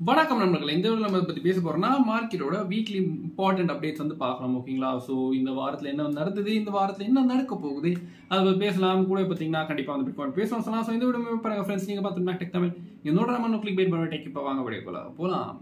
வணக்கம் நண்பர்களே இந்த வீடியோ நம்ம பத்தி பேச போறோம்னா மார்க்கெட்டோட வீக்லி இம்பார்ட்டன்ட் அப்டேட்ஸ் வந்து பார்க்கலாம் ஓகேங்களா ஸோ இந்த வாரத்துல என்ன நடந்தது இந்த வாரத்துல என்ன நடக்க போகுது அதை பத்தி பேசலாம் கூட பார்த்தீங்கன்னா கண்டிப்பா வந்து பிட்காயின் பேசலாம் சொல்லலாம் ஸோ இந்த வீடியோ பாருங்க ஃப்ரெண்ட்ஸ் நீங்க பார்த்து டெக் தமிழ் என்னோட நம்ம கிளிக் பேட் பண்ண டெக் இப்போ வாங்க வீடியோ போலாம் போலாம்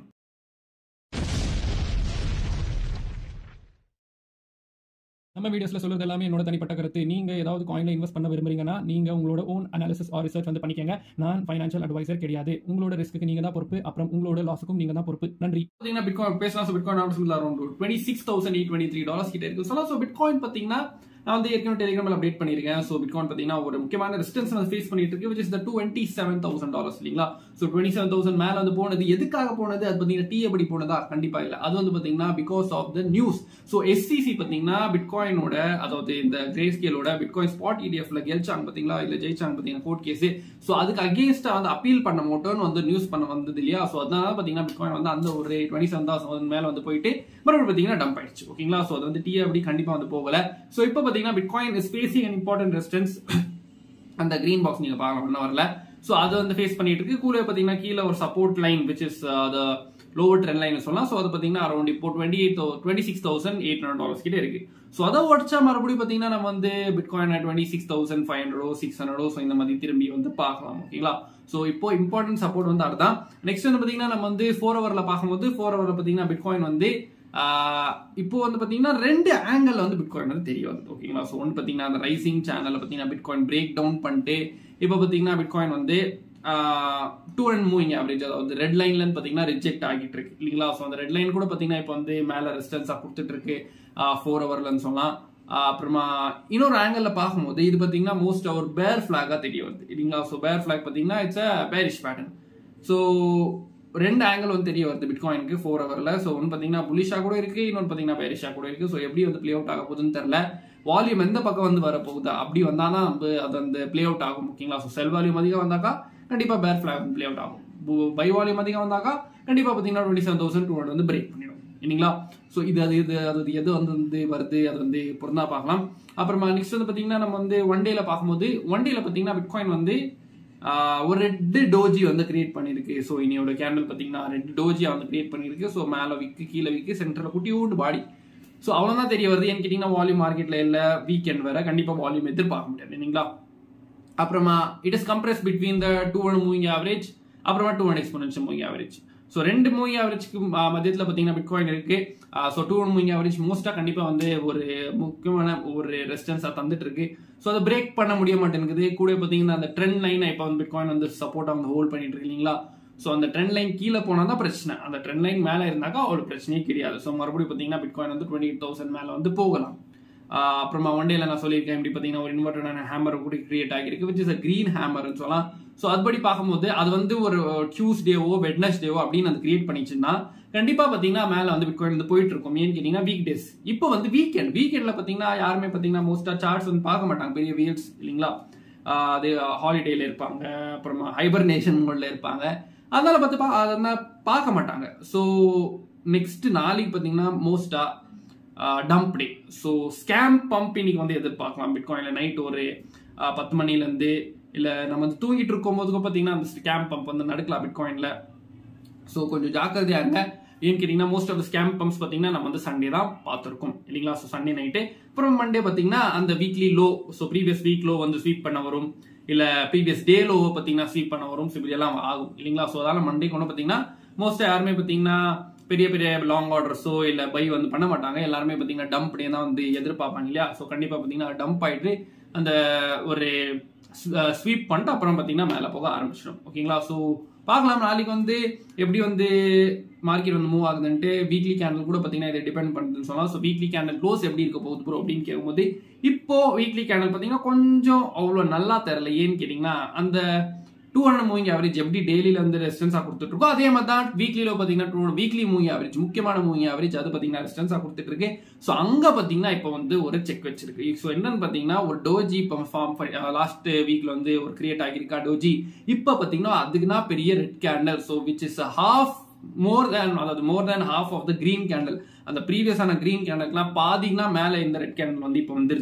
நம்ம வீடியோஸ்ல சொல்றது எல்லாமே என்னோட தனிப்பட்ட கருத்து நீங்க ஏதாவது காயின்ல இன்வெஸ்ட் பண்ண விரும்புறீங்கன்னா நீங்க உங்களோட ஓன் அனாலிசிஸ் ஆர் ரிசர்ச் வந்து பண்ணிக்கங்க நான் ஃபைனான்ஷியல் அட்வைசர் கிடையாது உங்களோட ரிஸ்க்கு நீங்க தான் பொறுப்பு அப்புறம் உங்களோட லாஸுக்கும் நீங்க தான் பொறுப்பு நன்றி பார்த்தீங்கன்னா பிட்காயின் பேசலாம் so bitcoin almost around twenty six thousand eight twenty three dollars கிட்ட இருக்கு சொல்லலாம் ஸோ பிட்காயின் பார்த்தீங்கன்னா நான் வந்து ஏற்கனவே டெலிகிராமில் அப்டேட் பண்ணியிருக்கேன் ஸோ பிட்காயின் பார்த்தீங்கன்னா ஒரு முக்கியமான ரெசிஸ்டன்ஸ் வந்து ஃபேஸ் பண்ணிட்டு இருக்கு which is the twenty seven thousand dollars இல்லைங்களா ஸோ டுவெண்ட்டி செவன் தௌசண்ட் மேலே வந்து போனது எதுக்காக போனது அது பார்த்தீங்கன்னா டீ எப்படி போனதா கண்டிப்பாக இல்லை அது வந்து பார்த்தீங்கன்னா because of the news so SEC பார்த்தீங்கன்னா பிட்காயினோட அதாவது இந்த கிரே ஸ்கேலோட பிட்காயின் ஸ்பாட் இடிஎஃப்ல கெலிச்சாங்க பார்த்தீங்களா இல்லை ஜெயிச்சாங்க பார்த்தீங்கன்னா கோர்ட் கேஸ் ஸோ அதுக்கு அகேன்ஸ்டாக வந்து அப்பீல் பண்ண மோட்டோன்னு வந்து நியூஸ் பண்ண வந்தது இல்லையா ஸோ அதனால பார்த்தீங்கன்னா பிட்காயின் வந்து அந்த ஒரு டுவெண்ட்டி செவன் தௌசண்ட் மேலே வந்து போயிட்டு மறுபடியும் பார்த்தீங்கன்னா டம்ப் ஆயிடுச்சு ஓகேங்களா ஸோ அது வந்து டீ அப்படி கண்டிப்பாக வந்து போகல ஸோ இப்போ பார்த்தீங்கன்னா bitcoin is facing an important resistance அந்த கிரீன் பாக்ஸ் நீங்க பார்க்கலாம் ஒன்றும் வரல ஸோ அதை வந்து ஃபேஸ் பண்ணிட்டு இருக்கு கூட பார்த்தீங்கன்னா கீழே ஒரு support line which is the lower trend line சொல்லலாம் ஸோ அது பார்த்தீங்கன்னா அரௌண்ட் இப்போ twenty eight twenty six thousand eight hundred dollars கிட்ட இருக்கு ஸோ அதை உடச்சா மறுபடியும் பார்த்தீங்கன்னா நம்ம வந்து bitcoin twenty six thousand five ஹண்ட்ரடோ சிக்ஸ் ஹண்ட்ரடோ ஸோ இந்த மாதிரி திரும்பி வந்து பார்க்கலாம் ஓகேங்களா ஸோ இப்போ இம்பார்ட்டன்ட் சப்போர்ட் வந்து அதுதான் நெக்ஸ்ட் வந்து பார்த்தீங்கன்னா நம்ம வந்து ஃபோர் ஹவரில் பார்க்கும்போது ஃபோர் ஹவரில் பார்த்தீங்கன்னா பிட்காயின் வந்து ஆஹ் இப்போ வந்து பார்த்தீங்கன்னா ரெண்டு ஆங்கிள் வந்து பிட்காயின் வந்து தெரிய வருது ஓகேங்களா ஸோ ஒன்று பார்த்தீங்கன்னா அந்த ரைசிங் சேனலில் பார்த்தீங்கன்னா பிட்காயின் பிரேக் டவுன் பண்ணிட்டு இப்போ பார்த்தீங்கன்னா பிட்காயின் வந்து டூ அண்ட் மூவிங் ஆவரேஜ் அதாவது ரெட் லைன்லன்னு பார்த்தீங்கன்னா ரிஜெக்ட் ஆகிட்டு இருக்கு இல்லைங்களா ஸோ அந்த ரெட் லைன் கூட பார்த்தீங்கன்னா இப்போ வந்து மேலே ரெசிஸ்டன்ஸாக கொடுத்துட்டு இருக்கு ஃபோர் ஹவர்லன்னு சொல்லலாம் ஆஹ் அப்புறமா இன்னொரு ஆங்கிளில் பார்க்கும்போது இது பார்த்தீங்கன்னா மோஸ்ட் ஒரு பேர் ஃபிளாகாக தெரிய வருது இல்லைங்களா ஸோ பேர் ஃபிளாக் பார்த்தீங்கன்னா it's a bearish pattern so ரெண்டு ஆங்கிள் வந்து தெரிய வருது பிட்காயினுக்கு ஃபோர் ஹவரில் ஸோ ஒன்று பார்த்தீங்கன்னா புலிஷாக கூட இருக்கு இன்னொன்று பார்த்தீங்கன்னா பேரிஷாக கூட இருக்கு ஸோ எப்படி வந்து ப்ளே அவுட் ஆக போகுதுன்னு தெரில வால்யூம் எந்த பக்கம் வந்து வர போகுதா அப்படி வந்தால் தான் நம்ம அது அந்த ப்ளே அவுட் ஆகும் ஓகேங்களா ஸோ செல் வால்யூம் அதிகம் வந்தாக்கா கண்டிப்பாக பேர் ஃபிளாக் ப்ளே அவுட் ஆகும் பை வால்யூம் அதிகம் வந்தாக்கா கண்டிப்பாக பார்த்தீங்கன்னா twenty seven thousand two hundred வந்து பிரேக் பண்ணிடும் இல்லைங்களா ஸோ இது அது இது அது எது வந்து வந்து வருது அது வந்து பொருந்தா பார்க்கலாம் அப்புறமா நெக்ஸ்ட் வந்து பார்த்தீங்கன்னா நம்ம வந்து ஒன் டேல பார்க்கும்போது ஒன் டேல பார்த்தீங்கன்னா பிட்காயின் வந்து ஆஹ் ஒரு ரெட்டு டோஜி வந்து கிரியேட் பண்ணியிருக்கு ஸோ இனியோட கேண்டில் பார்த்தீங்கன்னா ரெட்டு டோஜியா வந்து கிரியேட் பண்ணியிருக்கு ஸோ மேலே விக்கு கீழே விக்கு சென்டரில் குட்டியூண்டு பாடி ஸோ அவ்வளோதான் தெரிய வருது ஏன்னு கேட்டிங்கன்னா வால்யூம் மார்க்கெட்டில் இல்லை வீக்கெண்ட் வேற கண்டிப்பாக வால்யூம் எதிர்பார்க்க முடியாது இல்லைங்களா அப்புறமா it is compress between the two one moving average அப்புறமா two one exponential moving average so ரெண்டு மூவிங் ஆவரேஜ்க்கு மத்தியத்தில் பார்த்தீங்கன்னா பிட்காயின் இருக்கு so two one moving average மோஸ்ட்டாக கண்டிப்பாக வந்து ஒரு முக்கியமான ஒரு ரெசிஸ்டன்ஸாக தந்துட்டு இருக்கு ஸோ அதை பிரேக் பண்ண முடிய மாட்டேங்குது கூட பார்த்தீங்கன்னா அந்த ட்ரெண்ட் லைனை இப்போ வந்து பிட்காயின் வந்து சப்போர்ட்டாக வந்து ஹோல்ட் பண்ணிட்டு இருக்கு இல்லைங்களா ஸோ அந்த ட்ரெண்ட் லைன் கீழே போனால் தான் பிரச்சனை அந்த ட்ரெண்ட் லைன் மேலே இருந்தாக்கா அவ்வளோ பிரச்சனையே கிடையாது ஸோ மறுபடியும் பார்த்தீங்கன்னா பிட்காயின் வந்து டுவெண்ட்டி எயிட் தௌசண்ட் மேலே வந்து போகலாம் ஆஹ் அப்புறமா ஒன் டேல நான் சொல்லியிருக்கேன் இப்படி பார்த்தீங்கன்னா ஒரு இன்வெர்டடான ஹேமர் கூட கிரியேட் ஆகிருக்கு விச் இஸ் அ கிரீன் ஹேமர்னு சொல்லலாம் ஸோ அதுபடி பார்க்கும்போது அது வந்து ஒரு டியூஸ்டேவோ வெட்னஸ்டேவோ அப்படின்னு அது கிரியேட் பண்ணிச்சுன்னா கண்டிப்பா பாத்தீங்கன்னா மேல வந்து பிட்காயின் வந்து போயிட்டு இருக்கும் ஏன்னு கேட்டீங்கன்னா வீக் டேஸ் இப்போ வந்து வீக்கெண்ட் வீக்கெண்ட்ல பாத்தீங்கன்னா யாருமே பாத்தீங்கன்னா மோஸ்டா சார்ட்ஸ் வந்து பார்க்க மாட்டாங்க பெரிய வீல்ஸ் இல்லைங்களா ஆஹ் அது ஹாலிடேல இருப்பாங்க அப்புறமா ஹைபர்னேஷன் மோட்ல இருப்பாங்க அதனால பார்த்து பா அதனால பார்க்க மாட்டாங்க ஸோ நெக்ஸ்ட் நாளைக்கு பாத்தீங்கன்னா மோஸ்டா dump day so scam pump இன்னைக்கு வந்து எதிர்பார்க்கலாம் பிட்காயின்ல நைட் ஒரு ஆஹ் பத்து மணிலேருந்து இல்லை நம்ம வந்து தூங்கிட்டு இருக்கும் போது பார்த்தீங்கன்னா அந்த ஸ்கேம் பம்ப் வந்து நடக்கலாம் பிட்காயின்ல ஸோ கொஞ்சம் ஜாக்கிரதையா இருங்க ஏன்னு கேட்டிங்கன்னா most of the scam pumps பார்த்தீங்கன்னா நம்ம வந்து சண்டே தான் பார்த்துருக்கோம் இல்லைங்களா ஸோ சண்டே நைட்டு அப்புறம் மண்டே பார்த்தீங்கன்னா அந்த weekly low so previous week low வந்து ஸ்வீப் பண்ண வரும் இல்லை ப்ரீவியஸ் டே லோவை பார்த்தீங்கன்னா ஸ்வீப் பண்ண வரும் ஸோ இப்படி எல்லாம் ஆகும் இல்லைங்களா ஸோ அதனால மண்டே கொண்டு பார்த்தீங்கன்னா மோஸ்ட்டாக யாருமே பார்த்தீங்கன்னா பெரிய பெரிய லாங் ஆர்டர்ஸோ இல்லை பை வந்து பண்ண மாட்டாங்க எல்லாருமே பார்த்தீங்கன்னா டம்ப் டே தான் வந்து எதிர்பார்ப்பாங்க இல்லையா ஸோ கண்டிப்பாக பார்த்தீங்கன்னா டம்ப் ஆயிட்டு அந்த ஒரு ஸ்வீப் பண்ணிட்டு அப்புறம் பார்த்தீங்கன்னா மேலே போக ஆரம்பிச்சிடும் ஓகேங்களா ஸோ பார்க்கலாம் நாளைக்கு வந்து எப்படி வந்து மார்க்கெட் வந்து மூவ் ஆகுதுன்ட்டு வீக்லி கேண்டில் கூட பார்த்தீங்கன்னா இதை டிபெண்ட் பண்ணுதுன்னு சொல்லலாம் ஸோ வீக்லி கேண்டில் க்ளோஸ் எப்படி இருக்க போகுது ப்ரோ அப்படின்னு கேட்கும்போது இப்போ வீக்லி கேண்டில் பார்த்தீங்கன்னா கொஞ்சம் அவ்வளோ நல்லா தெரில ஏன்னு கேட்டிங்கன்னா அந்த டூ ஹண்ட்ரட் மூவிங் ஆவரேஜ் எப்படி டெய்லியில் வந்து ரெசிஸ்டன்ஸாக கொடுத்துட்டு இருக்கோ அதே மாதிரி தான் வீக்லியில் பார்த்தீங்கன்னா டூ வீக்லி மூவிங் ஆவரேஜ் முக்கியமான மூவிங் ஆவரேஜ் அது பார்த்தீங்கன்னா ரெசிஸ்டன்ஸாக கொடுத்துட்டு இருக்கு ஸோ அங்கே பார்த்தீங்கன்னா இப்போ வந்து ஒரு செக் வச்சிருக்கு ஸோ என்னன்னு பார்த்தீங்கன்னா ஒரு டோஜி இப்போ ஃபார்ம் லாஸ்ட் வீக்ல வந்து ஒரு கிரியேட் ஆகியிருக்கா டோஜி இப்போ பார்த்தீங்கன்னா அதுக்குன்னா பெரிய red candle so which is half more than அதாவது more than half of the green candle அந்த ப்ரீவியஸான கிரீன் கேண்டல்க்குலாம் பாதிங்கன்னா மேலே இந்த ரெட் கேண்டல் வந்து இப்போ வந்துருச்சு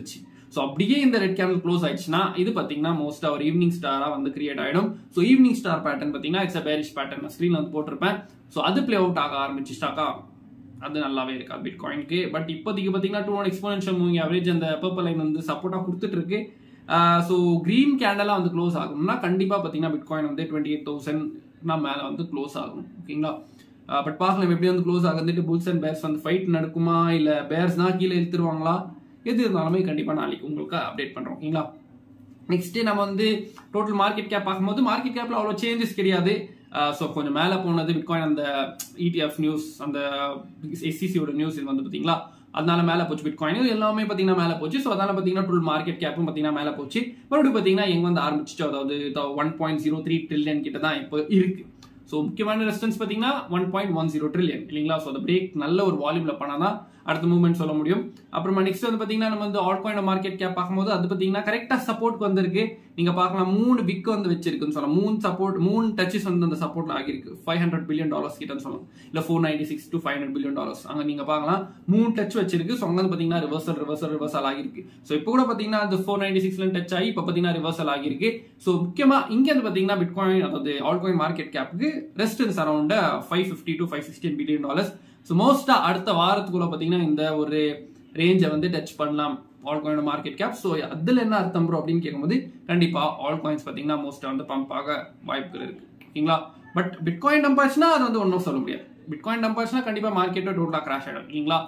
ஸோ அப்படியே இந்த ரெட் கேண்டில் க்ளோஸ் ஆயிடுச்சுன்னா இது பார்த்தீங்கன்னா மோஸ்ட்டாக ஒரு ஈவினிங் ஸ்டாராக வந்து கிரியேட் ஆகிடும் ஸோ ஈவினிங் ஸ்டார் பேட்டர்ன் பார்த்தீங்கன்னா இட்ஸ் அ பேரிஷ் பேட்டர்ன் ஸ்க்ரீனில் வந்து போட்டிருப்பேன் ஸோ அது பிளே அவுட் ஆக ஆரம்பிச்சிட்டாக்கா அது நல்லாவே இருக்கா பிட் காயினுக்கு பட் இப்போதைக்கு பார்த்தீங்கன்னா two one exponential moving average அந்த பர்பிள் லைன் வந்து சப்போர்ட்டாக கொடுத்துட்டு இருக்கு ஸோ க்ரீன் கேண்டலாக வந்து க்ளோஸ் ஆகும்னா கண்டிப்பாக பார்த்தீங்கன்னா பிட் காயின் வந்து டுவெண்ட்டி எயிட் தௌசண்ட் மேலே வந்து க்ளோஸ் ஆகும் ஓகேங்களா பட் பார்க்கலாம் எப்படி வந்து க்ளோஸ் ஆகுதுட்டு புல்ஸ் அண்ட் பேர்ஸ் வந்து ஃபைட் நடக்குமா இல்லை பேர்ஸ்னா கீழே இழுத்துருவாங்களா எது இருந்தாலுமே கண்டிப்பாக நாளைக்கு உங்களுக்கு அப்டேட் பண்ணுறோம் ஓகேங்களா நெக்ஸ்ட் நம்ம வந்து டோட்டல் மார்க்கெட் கேப் பார்க்கும்போது மார்க்கெட் கேப்ல அவ்வளோ சேஞ்சஸ் கிடையாது ஸோ கொஞ்சம் மேலே போனது பிட்காயின் அந்த இடிஎஃப் நியூஸ் அந்த எஸ்சிசியோட நியூஸ் இது வந்து பார்த்தீங்களா அதனால மேலே போச்சு பிட்காயின் இது எல்லாமே பார்த்தீங்கன்னா மேலே போச்சு ஸோ அதனால பார்த்தீங்கன்னா டோல் மார்க்கெட் கேப்பும் பார்த்தீங்கன்னா மேலே போச்சு மறுபடியும் பார்த்தீங்கன்னா எங்க வந்து ஆரம்பிச்சிச்சு அதாவது one point zero three trillion கிட்ட தான் இப்போ இருக்கு ஸோ முக்கியமான ரெஸ்டன்ஸ் பார்த்தீங்கன்னா one point one zero trillion இல்லைங்களா ஸோ அந்த பிரேக் நல்ல ஒரு வால்யூம்ல பண்ணாதான் அடுத்த மூவ்மெண்ட் சொல்ல முடியும் அப்புறமா நெக்ஸ்ட் வந்து பார்த்தீங்கன்னா நம்ம வந்து ஆட் காயின் மார்க்கெட் கேப் பார்க்கும்போது அது பார்த்தீங்கன்னா கரெக்டாக சப்போர்ட் வந்திருக்கு நீங்க பார்க்கலாம் மூணு விக் வந்து வச்சிருக்குன்னு சொல்லலாம் மூணு சப்போர்ட் மூணு டச்சஸ் வந்து அந்த சப்போர்ட்ல ஆகிருக்கு ஃபைவ் ஹண்ட்ரட் பில்லியன் டாலர்ஸ் கிட்டன்னு சொல்லலாம் இல்ல four ninety six to five hundred billion dollars அங்க நீங்க பார்க்கலாம் மூணு டச் வச்சிருக்கு ஸோ அங்க வந்து பார்த்தீங்கன்னா ரிவர்சல் ரிவர்சல் ரிவர்சல் ஆகிருக்கு ஸோ இப்போ கூட பார்த்தீங்கன்னா அந்த ஃபோர் நைன்டி சிக்ஸ்ல டச் ஆகி இப்போ பார்த்தீங்கன்னா ரிவர்சல் ஆகிருக்கு ஸோ முக்கியமா இங்க வந்து பார்த்தீங்கன்னா பிட்காயின் அதாவது ஆல் காயின் மார்க்கெட் கேப்புக்கு resistance around five fifty to five sixteen billion dollars so மோஸ்டா அடுத்த வாரத்துக்குள்ள பார்த்தீங்கன்னா இந்த ஒரு ரேஞ்சை வந்து டச் பண்ணலாம் altcoin market cap so அதில் என்ன அர்த்தம் ப்ரோ அப்படின்னு கேட்கும்போது கண்டிப்பா ஆல் காயின்ஸ் பார்த்தீங்கன்னா மோஸ்ட்டாக வந்து பம்ப் ஆக வாய்ப்புகள் இருக்கு ஓகேங்களா பட் பிட்காயின் டம்ப் ஆச்சுன்னா அது வந்து ஒன்றும் சொல்ல முடியாது பிட்காயின் டம்ப் ஆச்சுன்னா கண்டிப்பாக மார்க்கெட்டை டோட்டலாக கிராஷ் ஆகிடும் இல்லைங்களா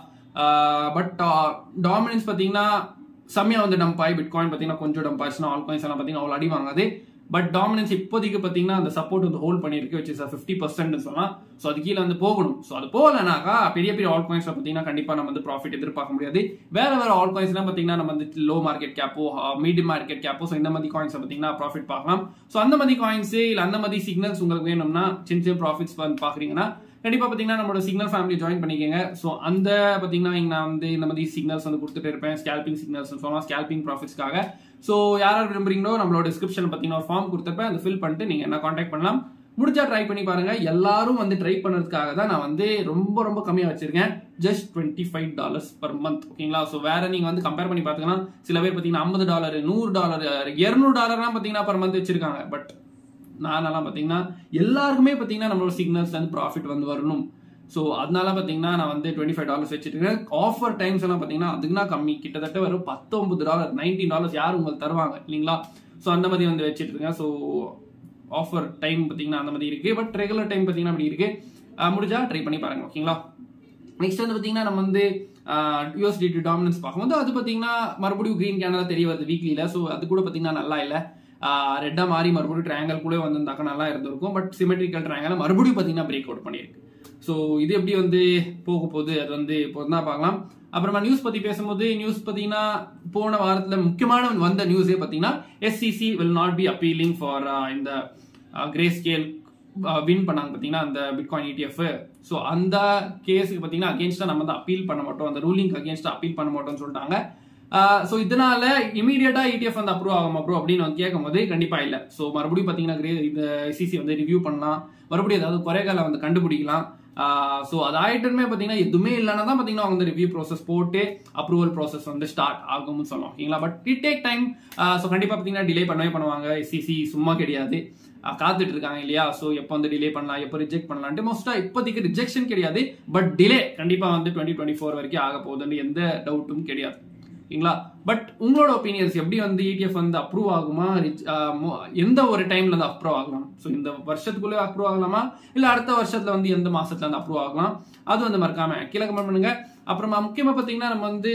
பட் டாமினன்ஸ் பார்த்தீங்கன்னா செம்மையாக வந்து டம்ப் ஆகி பிட்காயின் பார்த்தீங்கன்னா கொஞ்சம் டம்ப் ஆச்சுன்னா ஆல் காயின்ஸ் எல்லாம் பார்த்தீங்கன்னா அவ்வளோ அடி வாங்காது பட் டாமினன்ஸ் இப்போதைக்கு பார்த்தீங்கன்னா அந்த சப்போர்ட் வந்து ஹோல்ட் பண்ணியிருக்கு வச்சு சார் ஃபிஃப்டி பர்சன்ட் சொல்லலாம் ஸோ அது கீழே வந்து போகணும் ஸோ அது போகலனாக்கா பெரிய பெரிய ஆல் காயின்ஸ்ல பார்த்தீங்கன்னா கண்டிப்பாக நம்ம வந்து ப்ராஃபிட் எதிர்பார்க்க முடியாது வேற வேற ஆல் காயின்ஸ்லாம் பார்த்தீங்கன்னா நம்ம வந்து லோ மார்க்கெட் கேப்போ மீடியம் மார்க்கெட் கேப்போ ஸோ இந்த மாதிரி காயின்ஸ் பார்த்தீங்கன்னா ப்ராஃபிட் பார்க்கலாம் ஸோ அந்த மாதிரி காயின்ஸ் இல்லை அந்த மாதிரி சிக்னல்ஸ் உங்களுக்கு வேணும்னா சின்ன சின்ன ப்ராஃபிட்ஸ் வந்து பார்க்குறீங்கன்னா கண்டிப்பா பாத்தீங்கன்னா நம்மளோட சிக்னல் ஃபேமிலி ஜாயின் பண்ணிக்கோங்க ஸோ அந்த பாத்தீங்கன்னா இங்க நான் வந்து இந்த மாதிரி சிக்னல்ஸ் வந்து கொடுத்துட்டு இருப்பேன் ஸ்கேல்பிங் சிக்னல்ஸ் சொல்லலாம் ஸ்கேல்பிங் ப்ராஃபிட்ஸ்க்காக ஸோ யார் யார் விரும்புறீங்களோ நம்மளோட டிஸ்கிரிப்ஷன் பார்த்தீங்கன்னா ஒரு ஃபார்ம் கொடுத்துருப்பேன் அதை ஃபில் பண்ணிட்டு நீங்க என்ன காண்டாக்ட் பண்ணலாம் முடிஞ்சா ட்ரை பண்ணி பாருங்க எல்லாரும் வந்து ட்ரை பண்ணதுக்காக தான் நான் வந்து ரொம்ப ரொம்ப கம்மியா வச்சிருக்கேன் just twenty five dollars per month ஓகேங்களா ஸோ வேற நீங்க வந்து கம்பேர் பண்ணி பாத்தீங்கன்னா சில பேர் பாத்தீங்கன்னா ஐம்பது டாலர் நூறு டாலர் இருநூறு டாலர்லாம் பாத்தீங்கன்னா பர் மந்த் வச்சிருக்காங்க பட் நானெல்லாம் பார்த்தீங்கன்னா எல்லாருக்குமே பார்த்தீங்கன்னா நம்மளோட சிக்னல்ஸ் வந்து ப்ராஃபிட் வந்து வரணும் ஸோ அதனால பார்த்தீங்கன்னா நான் வந்து டுவெண்ட்டி ஃபைவ் டாலர்ஸ் வச்சுருக்கேன் ஆஃபர் டைம்ஸ் எல்லாம் பார்த்தீங்கன்னா அதுக்குன்னா கம்மி கிட்டத்தட்ட வரும் பத்தொன்பது டாலர் நைன்டீன் டாலர்ஸ் யார் உங்களுக்கு தருவாங்க இல்லைங்களா ஸோ அந்த மாதிரி வந்து வச்சுட்டு இருக்கேன் ஸோ ஆஃபர் டைம் பார்த்தீங்கன்னா அந்த மாதிரி இருக்கு பட் ரெகுலர் டைம் பார்த்தீங்கன்னா அப்படி இருக்கு முடிஞ்சா ட்ரை பண்ணி பாருங்க ஓகேங்களா நெக்ஸ்ட் வந்து பார்த்தீங்கன்னா நம்ம வந்து யூஎஸ்டிடி டாமினன்ஸ் பார்க்கும்போது அது பார்த்தீங்கன்னா மறுபடியும் கிரீன் கேனலா தெரிய வருது வீக்லியில் ஸோ அது கூட பார்த்தீங்கன்னா நல்லா இல்லை ரெட்டா மாறி மறுபடியும் ட்ரையாங்கல் கூட வந்திருந்தாக்க நல்லா இருந்திருக்கும் பட் சிமெட்ரிக்கல் ட்ரையாங்கல் மறுபடியும் பார்த்தீங்கன்னா பிரேக் அவுட் பண்ணியிருக்கு ஸோ இது எப்படி வந்து போக போகுது அது வந்து இப்போ தான் பார்க்கலாம் அப்புறமா நியூஸ் பத்தி பேசும்போது நியூஸ் பார்த்தீங்கன்னா போன வாரத்தில் முக்கியமான வந்த நியூஸே பார்த்தீங்கன்னா SEC will not be appealing for இந்த கிரே ஸ்கேல் வின் பண்ணாங்க பார்த்தீங்கன்னா அந்த பிட்காயின் இடிஎஃப் ஸோ அந்த கேஸுக்கு பார்த்தீங்கன்னா அகேன்ஸ்டாக நம்ம வந்து அப்பீல் பண்ண மாட்டோம் அந்த ரூலிங் அகேன்ஸ்டாக அப்பீல் பண்ண மாட்டோம்னு சொல்லிட்டாங்க ஸோ இதனால இமீடியட்டா இடிஎஃப் வந்து அப்ரூவ் ஆகும் அப்ரூவ் அப்படின்னு வந்து கேட்கும் போது கண்டிப்பா இல்ல ஸோ மறுபடியும் பாத்தீங்கன்னா கிரே இந்த சிசி வந்து ரிவ்யூ பண்ணலாம் மறுபடியும் ஏதாவது குறைகளை வந்து கண்டுபிடிக்கலாம் ஸோ அது ஆயிட்டுமே பார்த்தீங்கன்னா எதுவுமே இல்லைன்னா தான் பார்த்தீங்கன்னா அவங்க ரிவ்யூ ப்ராசஸ் போட்டு அப்ரூவல் ப்ராசஸ் வந்து ஸ்டார்ட் ஆகும்னு சொல்லலாம் ஓகேங்களா but it take time so கண்டிப்பாக பார்த்தீங்கன்னா டிலே பண்ணவே பண்ணுவாங்க சிசி சும்மா கிடையாது காத்துட்டு இருக்காங்க இல்லையா ஸோ எப்போ வந்து டிலே பண்ணலாம் எப்போ ரிஜெக்ட் பண்ணலான்ட்டு மோஸ்டா இப்போதைக்கு ரிஜெக்ஷன் கிடையாது பட் டிலே கண்டிப்பாக வந்து டுவெண்ட்டி டுவெண்ட்டி ஃபோர் வரைக்கும் ஆக போகுதுன்னு எந்த டவுட்டும் கிடையாது ஓகேங்களா பட் உங்களோட ஒப்பீனியன்ஸ் எப்படி வந்து இடிஎஃப் வந்து அப்ரூவ் ஆகுமா எந்த ஒரு டைம்ல வந்து அப்ரூவ் ஆகலாம் ஸோ இந்த வருஷத்துக்குள்ளே அப்ரூவ் ஆகலாமா இல்ல அடுத்த வருஷத்துல வந்து எந்த மாசத்துல வந்து அப்ரூவ் ஆகலாம் அது வந்து மறக்காம கீழே கமெண்ட் பண்ணுங்க அப்புறமா முக்கியமா பாத்தீங்கன்னா நம்ம வந்து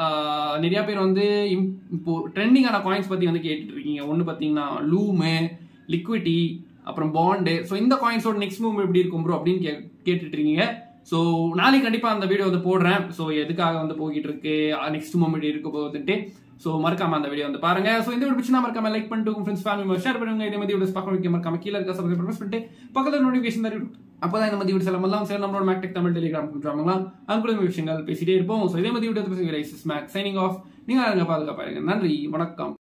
நிறைய பேர் வந்து இப்போ ட்ரெண்டிங்கான காயின்ஸ் பத்தி வந்து கேட்டுட்டு இருக்கீங்க ஒன்னு பாத்தீங்கன்னா லூமு லிக்விட்டி அப்புறம் பாண்டு ஸோ இந்த காயின்ஸோட நெக்ஸ்ட் மூவ் எப்படி இருக்கும் ப்ரோ அப்படின்னு கே கேட்டுட்டு இருக்கீங்க ஸோ நாளைக்கு கண்டிப்பா அந்த வீடியோ வந்து போடுறேன் ஸோ எதுக்காக வந்து போய்கிட்டு இருக்கு நெக்ஸ்ட் மூமெண்ட் இருக்க போகுதுன்ட்டு ஸோ மறக்காம அந்த வீடியோ வந்து பாருங்க ஸோ இந்த வீடியோ பிடிச்சா மறக்காம லைக் பண்ணிட்டு உங்க ஃப்ரெண்ட்ஸ் ஃபேமிலி ஷேர் பண்ணுங்க இதே மாதிரி வீடியோஸ் பார்க்க வைக்க மறக்காம கீழே இருக்க சப்ஸ்கிரைப் ப்ரெஸ் பண்ணிட்டு பக்கத்தில் நோட்டிஃபிகேஷன் தரும் அப்பதான் இந்த மாதிரி வீடியோஸ் எல்லாம் எல்லாம் சரி நம்மளோட மேக்டெக் தமிழ் டெலிகிராம் கொடுத்துருவாங்களா அங்குள்ள விஷயங்கள் பேசிட்டே இருப்போம் ஸோ இதே மாதிரி வீடியோ பேசுகிற மேக் சைனிங் ஆஃப் நீங்க பாதுகாப்பாருங்க நன்றி வணக்கம்